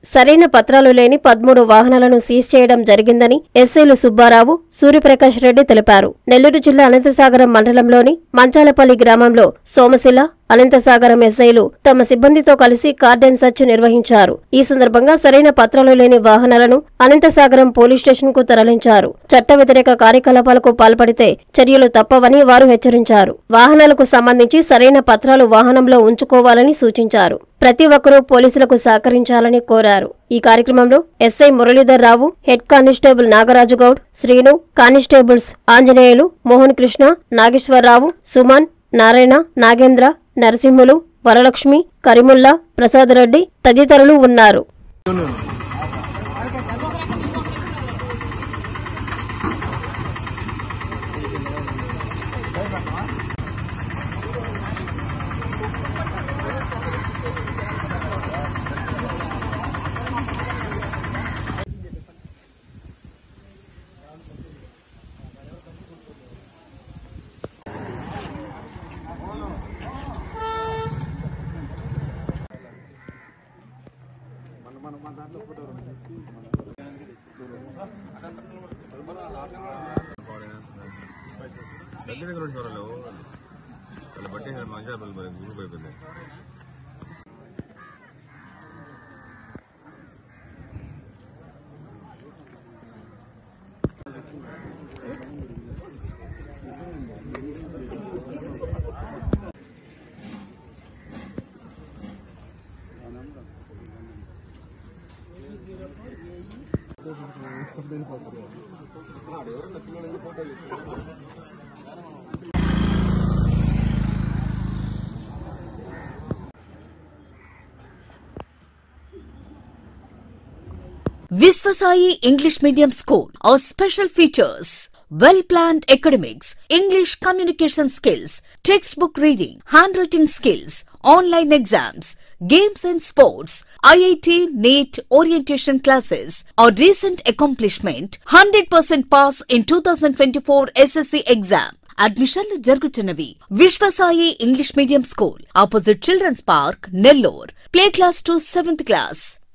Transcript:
సరైన పత్రాలు లేని పదమూడు వాహనాలను సీజ్ చేయడం జరిగిందని ఎస్ఐలు సుబ్బారావు సూర్యప్రకాష్ రెడ్డి తెలిపారు నెల్లూరు జిల్లా అనంతసాగరం మండలంలోని మంచాలపల్లి గ్రామంలో సోమశిల అనంతసాగరం ఎస్ఐలు తమ సిబ్బందితో కలిసి కార్డెన్ సర్చ్ నిర్వహించారు ఈ సందర్భంగా సరైన పత్రాలు లేని వాహనాలను అనంతసాగరం పోలీస్ స్టేషన్ కు తరలించారు చట్ట వ్యతిరేక కార్యకలాపాలకు పాల్పడితే చర్యలు తప్పవని వారు హెచ్చరించారు వాహనాలకు సంబంధించి సరైన పత్రాలు వాహనంలో ఉంచుకోవాలని సూచించారు ప్రతి ఒక్కరూ పోలీసులకు సహకరించాలని కోరారు ఈ కార్యక్రమంలో SI Muralidhar Rao head constable Nagaraju Goud Srinu constables Anjaneyulu Mohan Krishna Nageswararao Suman Narayana Nagendra Narasimhulu Varalakshmi Karimullah Prasadareddy తదితరులు ఉన్నారు దగ్గర దగ్గర ఉంటున్నారు వాళ్ళు వాళ్ళ బట్టి మంచిగా మరి గ్రూప్ అయిపోయింది Visvasai English Medium School. Our special features well planned academics, English communication skills, textbook reading, handwriting skills, online exams, games and sports, IIT NEET orientation classes. Our recent accomplishment 100% pass in 2024 SSC exam. అడ్మిషన్లు జరుగుతున్నవి Vishwasai English medium school opposite children's park Nellore play class to seventh class